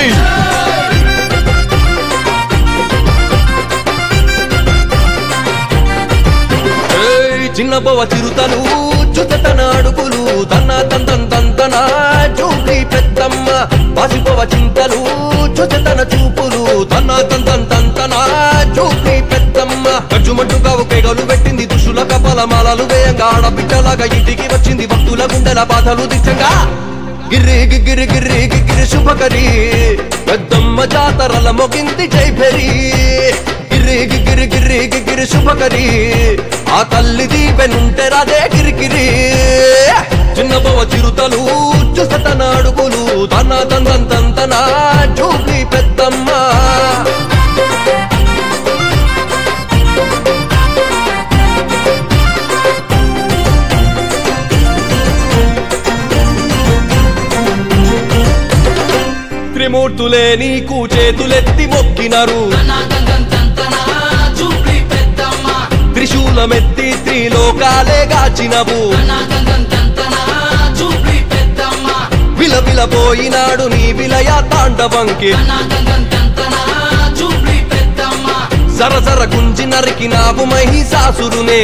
ఏయ్, చిన్న బొవ చిరుతలు చుతతన అడుగులు తన్న తంతం తంతన చూపి పెద్దమ్మ పాసిపోవ చింతలు చుతతన చూపులు తన్న తంతం తంతన చూపి పెద్దమ్మ ఖర్చుమంటూ కావు కేగలు పెట్టింది దుష్టుల కపాల మాలలు వేయంగా ఆడబిడ్డలాగా ఇంటికి వచ్చింది భక్తుల గుండెల బాధలు దిచ్చంగా గిర్రి గిర్రి గిర్రి గిర్రి శుభకరి పెద్దమ్మ జాతరల మొగింది జై భెరి గిర్రి గిర్రి గిర్రి గిర్రి శుభకరి ఆ తల్లి దీపెనుంటే రాదే గిరిగిరి చిన్న బొవ చిరుతలు చూసతన అడుగులు తన తందం తంతన చూపి పెద్దమ్మ త్రిమూర్తులే నీకు చేతులెత్తి మొక్కినరు త్రిశూలమెత్తి త్రిలోకాలే గాచినవు విలవిలపోయినాడు నీ విలయ తాండవంకి సరసర గుంజి నరికినావు మహిషాసురునే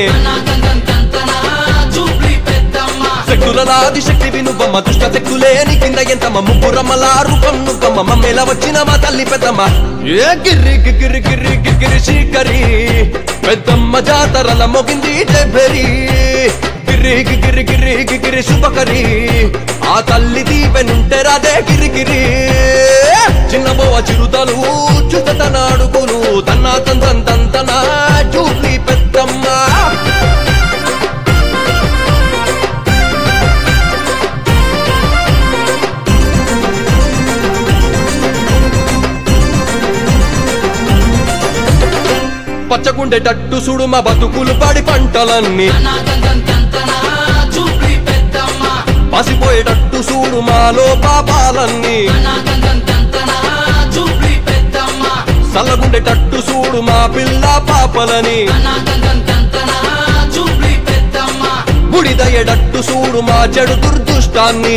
శక్తులలాది శక్తి వినుబమ్మ దుష్ట శక్తులేని కింద ఎంతమ్మ ముగ్గురమ్మల రూపం నువ్వమ్మ మమ్మేల వచ్చిన మా తల్లి పెద్దమ్మ ఏ గిర్రి గిర్రి గిర్రి గిర్రి శ్రీకరి పెద్దమ్మ జాతరల మొగింది జెబెరి గిర్రి గిర్రి గిర్రి గిర్రి శుభకరి ఆ తల్లి దీపెనుంటే రాదే గిరిగిరి చిన్న బోవ చిరుతలు చుతతన అడుగులు తన్న తంతం తంతన చూపి పెద్దమ్మ పచ్చగుండేటట్టు సుడు మా బతుకులు పడి పంటలన్నీ పసిపోయేటట్టు చూడు మాలో పాపాలన్నీ సల్లగుండేటట్టు చూడు మా పిల్ల పాపలని బుడిదయ్యేటట్టు చూడు మా చెడు దుర్దుష్టాన్ని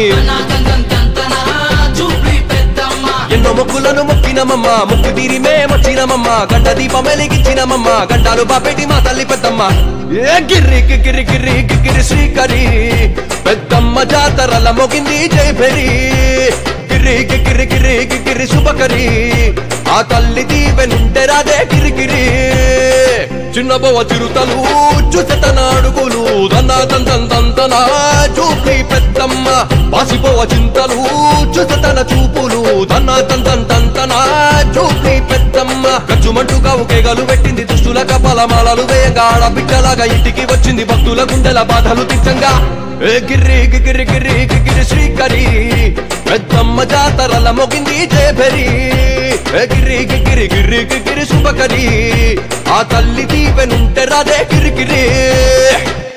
ఎన్నో మొక్కులను మొక్కినమమ్మ ముక్కు తీరి మేమొచ్చినమమ్మ గంట దీపం వెలిగించినమమ్మ గంటాలు బాపెట్టి మా తల్లి పెద్దమ్మ ఏ గిర్రి గిర్రి గిర్రి గిర్రి శ్రీకరి పెద్దమ్మ జాతరల మొగింది జై భెరి గిర్రి గిర్రి గిర్రి గిర్రి శుభకరి ఆ తల్లి దీవెనుంటే రాదే గిరిగిరి చిన్న బొవ చిరుతలు చుచతన అడుగులు దంద దందం దందన చూపి పెద్దమ్మ బాసిపోవ చింతలు చుచతన చూపులు దన్న దందం దందన చూపి పెద్దమ్మ ఖర్చుమంటూ కావు కేగలు పెట్టింది దుష్టుల కపాల మాలలు వేయంగా ఆడబిడ్డలాగా ఇంటికి వచ్చింది భక్తుల గుండెల బాధలు తిచ్చంగా ఏ గిర్రి గిర్రి గిర్రి గిర్రి శ్రీకరి పెద్దమ్మ జాతరల మొగింది జయభరి ఏ గిర్రి గిర్రి గిర్రి గిర్రి శుభకరి ఆ తల్లి దీవెనుంటే రాదే గిరిగిరి